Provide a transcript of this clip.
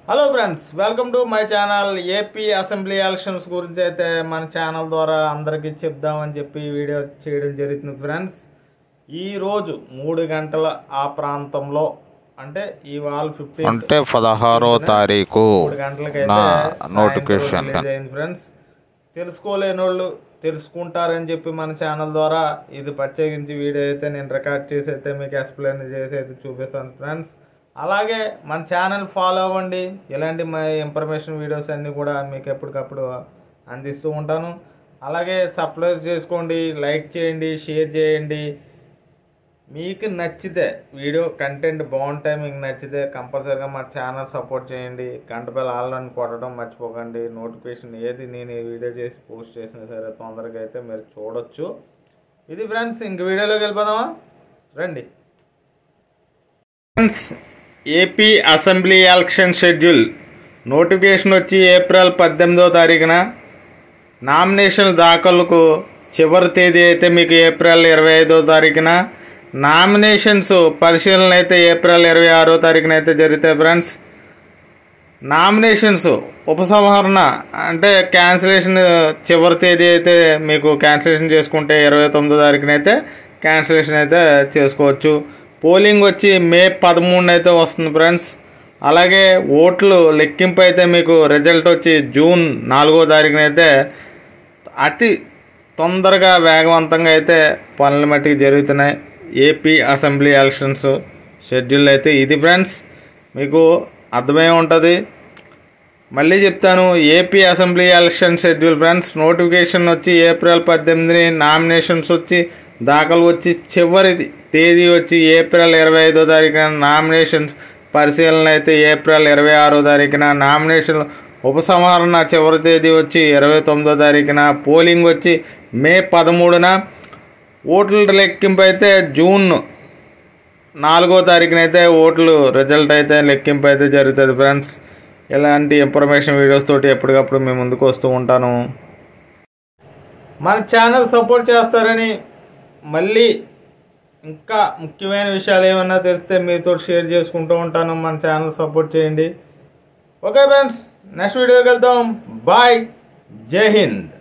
hello friends welcome to my channel AP assembly elections గురించి అయితే మన ఛానల్ ద్వారా అందరికీ చెప్దామని చెప్పి వీడియో చేయడం జరుగుతుంది ఫ్రెండ్స్ ఈరోజు మూడు గంటల ఆ ప్రాంతంలో అంటే ఇవాళ ఫిఫ్టీన్ అంటే పదహారో తారీఖు మూడు గంటలకైతే నా సాయంత్రం నోటిఫికేషన్ రిలీజ్ అయింది ఫ్రెండ్స్ తెలుసుకోలేని వాళ్ళు తెలుసుకుంటారని చెప్పి మన ఛానల్ ద్వారా ఇది ప్రత్యేకించి వీడియో అయితే నేను రికార్డ్ చేసి అయితే మీకు ఎక్స్ప్లెయిన్ చేసి అయితే చూపిస్తాను ఫ్రెండ్స్ అలాగే మన ఛానల్ ఫాలో అవ్వండి ఇలాంటి మా ఇన్ఫర్మేషన్ వీడియోస్ అన్నీ కూడా మీకు ఎప్పటికప్పుడు అందిస్తూ ఉంటాను అలాగే సబ్స్క్రైబ్ చేసుకోండి లైక్ చేయండి షేర్ చేయండి మీకు నచ్చితే వీడియో కంటెంట్ బాగుంటే మీకు నచ్చితే కంపల్సరీగా మా ఛానల్ సపోర్ట్ చేయండి గంట బెల్ ఆల్ని కొట్టడం మర్చిపోకండి నోటిఫికేషన్ ఏది నేను ఈ వీడియో చేసి పోస్ట్ చేసినా సరే తొందరగా అయితే మీరు చూడొచ్చు ఇది ఫ్రెండ్స్ ఇంక వీడియోలోకి వెళ్ళిపోదామా రండి friends AP assembly election schedule notification వచ్చి ఏప్రిల్ పద్దెనిమిదో తారీఖున నామినేషన్ దాఖలకు చివరి తేదీ అయితే మీకు ఏప్రిల్ ఇరవై ఐదో తారీఖున నామినేషన్స్ పరిశీలన అయితే ఏప్రిల్ ఇరవై ఆరో తారీఖున అయితే జరుగుతాయి ఫ్రెండ్స్ నామినేషన్స్ ఉపసంహరణ అంటే క్యాన్సిలేషన్ చివరి తేదీ అయితే మీకు క్యాన్సిలేషన్ చేసుకుంటే ఇరవై తొమ్మిదో తారీఖున అయితే క్యాన్సిలేషన్ అయితే చేసుకోవచ్చు పోలింగ్ వచ్చి మే పదమూడున అయితే వస్తుంది ఫ్రెండ్స్ అలాగే ఓట్లు లెక్కింపు అయితే మీకు రిజల్ట్ వచ్చి జూన్ నాలుగో తారీఖున అయితే అతి తొందరగా వేగవంతంగా అయితే పనులు మట్టికి జరుగుతున్నాయి ఏపీ అసెంబ్లీ ఎలక్షన్స్ షెడ్యూల్ అయితే ఇది ఫ్రెండ్స్ మీకు అర్థమై ఉంటుంది మళ్ళీ చెప్తాను AP assembly election schedule friends notification వచ్చి ఏప్రిల్ పద్దెనిమిది నామినేషన్స్ వచ్చి దాఖలు వచ్చి చివరి తేదీ వచ్చి ఏప్రిల్ ఇరవై ఐదో తారీఖున నామినేషన్స్ పరిశీలన అయితే ఏప్రిల్ ఇరవై ఆరో తారీఖున నామినేషన్ ఉపసంహరణ చివరి తేదీ వచ్చి ఇరవై తొమ్మిదో తారీఖున పోలింగ్ వచ్చి మే పదమూడున ఓట్ల లెక్కింపు అయితే జూన్ నాలుగో తారీఖున అయితే ఓట్లు రిజల్ట్ అయితే లెక్కింపు అయితే జరుగుతుంది ఫ్రెండ్స్ ఇలాంటి ఇన్ఫర్మేషన్ వీడియోస్ తోటి ఎప్పటికప్పుడు మేము ముందుకు వస్తూ ఉంటాను మన ఛానల్ సపోర్ట్ చేస్తారని మళ్ళీ ఇంకా ముఖ్యమైన విషయాలు ఏమన్నా తెలిస్తే మీతో షేర్ చేసుకుంటూ ఉంటాను మన ఛానల్ సపోర్ట్ చేయండి ఓకే ఫ్రెండ్స్ నెక్స్ట్ వీడియోకి వెళ్దాం బాయ్ జై హింద్